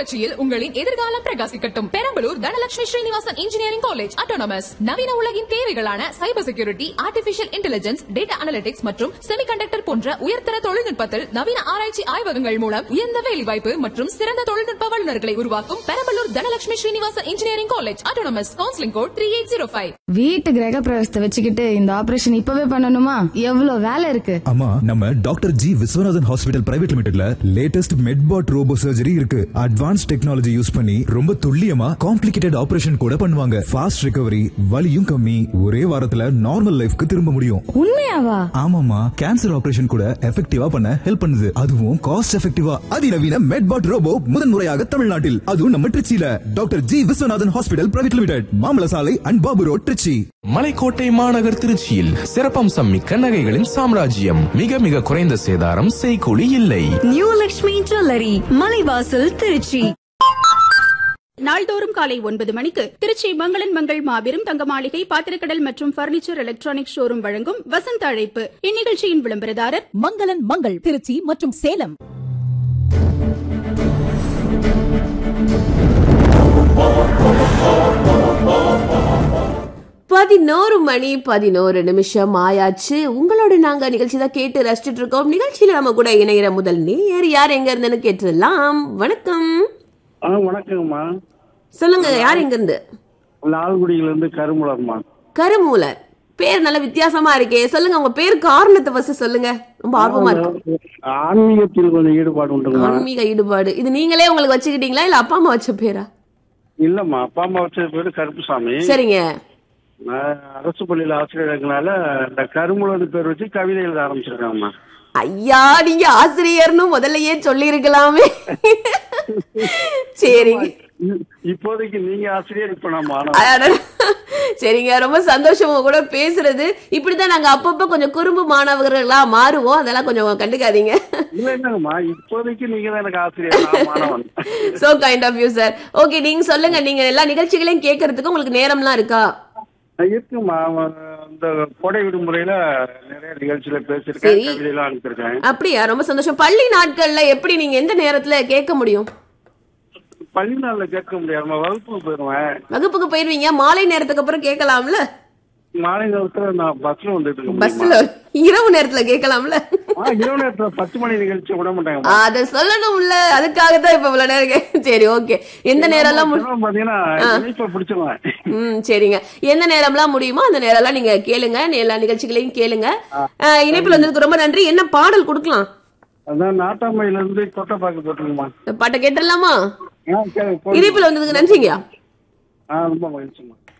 புரட்சியில் உங்களின் எதிர்காலம் பிரகாசிக்கட்டும் Perambalur Dhanalakshmi Srinivasan engineering college autonomous நவீன உலகின் தேவைகளான cyber security artificial intelligence data analytics மற்றும் செமிகண்டக்டர் போன்ற உயர்தர தொழில்நுட்பத்தில் நவீன ஆராய்ச்சி ஆய்வகங்கள் மூலம் உயர்ந்த வேலைவாய்ப்பு மற்றும் சிறந்த தொழில்நுட்ப வல்லுநர்களை உருவாக்கும் Perambalur Dhanalakshmi Srinivasan engineering college autonomous counselling code three eight zero five வீட்டு கிரக பிரவேசத்தை வச்சுக்கிட்டு இந்த ஆபரேஷன் இப்பவே பண்ணணுமா எவ்வளவு வேலை இருக்கு ஆமா நம்ம doctor G Viswanathan hospital private லிமிடெட்ல லேட்டஸ்ட் மெட்பாட் ரோபோ சர்ஜரி இருக்கு அட்வான்ஸ் டெக்னாலஜி யூஸ் பண்ணி ரொம்ப துல்லியமா காம்ப்ளிகேட்டட் ஆபரேஷன் கூட பண்ணுவாங்க ஃபாஸ்ட் ரிகவரி வலியும் கம்மி ஒரே வாரத்துல நார்மல் லைஃப்க்கு திரும்ப முடியும் உண்மையாவா ஆமாமா கேன்சர் ஆபரேஷன் கூட எஃபெக்டிவா பண்ண ஹெல்ப் பண்ணுது அதுவும் காஸ்ட் எஃபெக்டிவா அதிநவீன மெட்பாட் ரோபோ முதன்முறையாக தமிழ்நாட்டில் அதுவும் நம்ம திருச்சியில doctor G Viswanathan hospital private limited மாமல சாலை அண்ட் பாபு ரோட் திருச்சி மலைக்கோட்டை மாநகர் திருச்சியில் சிறப்பம்சம் மிக்க நகைகளின் சாம்ராஜ்யம் மிக மிக குறைந்த சேதாரம் செய்கூலி இல்லை நியூ லக்ஷ்மி ஜுவல்லரி மலைவாசல் திருச்சி நாள்தோறும் காலை ஒன்பது மணிக்கு திருச்சி மங்களன் மங்கள் மாபெரும் தங்க மாளிகை பாத்திரக்கடல் மற்றும் பர்னிச்சர் எலக்ட்ரானிக் ஷோரூம் வழங்கும் வசந்த அழைப்பு இந்நிகழ்ச்சியின் விளம்பரதாரர் மங்களன் மங்கள் திருச்சி மற்றும் சேலம் பதினோரு மணி பதினோரு நிமிஷம் ஆயாச்சு உங்களோட நாங்க நிகழ்ச்சி தான் கேட்டு ரசிச்சுட்டு இருக்கோம் நிகழ்ச்சியில நம்ம கூட இணையிற முதல் நேர் யார் எங்க இருந்துன்னு கேட்டுடலாம் வணக்கம் ஆ வணக்கங்கம்மா சொல்லுங்க யார் எங்க இருந்து லால்குடியிலேருந்து கருமுலர்மா கருமூலர் பேர் நல்ல வித்தியாசமா இருக்கே சொல்லுங்க உங்க பேர் காரணத்தை ஃபர்ஸ்ட் சொல்லுங்க ரொம்ப ஆர்வமா இருக்கு ஆன்மீகத்தில் கொஞ்சம் ஈடுபாடு உண்டுங்கம்மா ஆன்மீக ஈடுபாடு இது நீங்களே உங்களுக்கு வச்சுக்கிட்டீங்களா இல்ல அப்பா அம்மா வச்ச பேரா இல்லம்மா அப்பா அம்மா வச்ச பேரு கருப்புசாமி சரிங்க நான் அரசு பள்ளியில் ஆசிரியர் இருக்கனால இந்த கருமுலர் பேர் வச்சு கவிதை எழுத ஆரம்பிச்சிருக்காங்கம்மா ஐயா நீங்க ஆசிரியர்னு முதல்லயே சொல்லி இருக்கலாமே சரிங்க இ- இப்போதைக்கு நீங்க ஆசிரியர் இப்ப நான் மாணவன் அடடா. சரிங்க ரொம்ப சந்தோஷம் உங்க கூட பேசுறது இப்படிதான் நாங்க அப்பப்ப கொஞ்சம் குறும்பு மாணவர்களா மாறுவோம் அதெல்லாம் கொஞ்சம் கண்டுக்காதீங்க இல்ல என்னங்கம்மா இப்போதைக்கு நீங்க தான் எனக்கு ஆசிரியர் நான் மாணவன் so kind of you sir okay நீங்க சொல்லுங்க நீங்க எல்லா நிகழ்ச்சிகளையும் கேட்கறதுக்கு உங்களுக்கு நேரம்லாம் இருக்கா இருக்குமா இந்த கோடை விடுமுறையில நிறைய நிகழ்ச்சியில பேசியிருக்கேன் சரி. கவிதையெல்லாம் அனுப்பியிருக்கேன் அப்படியா ரொம்ப சந்தோஷம் பள்ளி நாட்கள்ல எப்படி நீங்க எந்த நேரத்துல கேட்க முடியும் பள்ளி நாள்ல கேட்க முடியாதுமா வகுப்புக்கு போயிருவேன் வகுப்புக்கு போயிருவீங்க மாலை நேரத்துக்கு அப்புறம் கேட்கலாம்ல மாலை நேரத்துல நான் பஸ்ல வந்துட்டு இருக்க முடியுமா? பஸ்ல இரவு நேரத்துல கேட்கலாம்ல ஆ, இரவு நேரத்துல பத்து மணி நிகழ்ச்சி விட மாட்டாங்க அத சொல்லணும்ல அதுக்காக தான் இப்ப இவ்வளவு நேரம் கே- சரி ஓகே எந்த நேரம்லாம் மு- சிரமம் பாத்தீங்கன்னா இணைப்பை பிடிச்சிருவேன் ம் சரிங்க எந்த நேரம்லாம் முடியுமோ அந்த நேரம்லாம் நீங்க கேளுங்க எல்லா நிகழ்ச்சிகளையும் கேளுங்க அஹ், இணைப்புல வந்ததுக்கு ரொம்ப நன்றி என்ன பாடல் கொடுக்கலாம் அதான் நாட்டாமையில இருந்து கொட்டப்பாக்கு போட்டுருக்குமா பாட்டை கேட்டுடலாமா ஆ, சரி, போடுங்க. இணைப்புல வந்ததுக்கு நன்றிங்க ஆ ரொம்ப மகிழ்ச்சிமா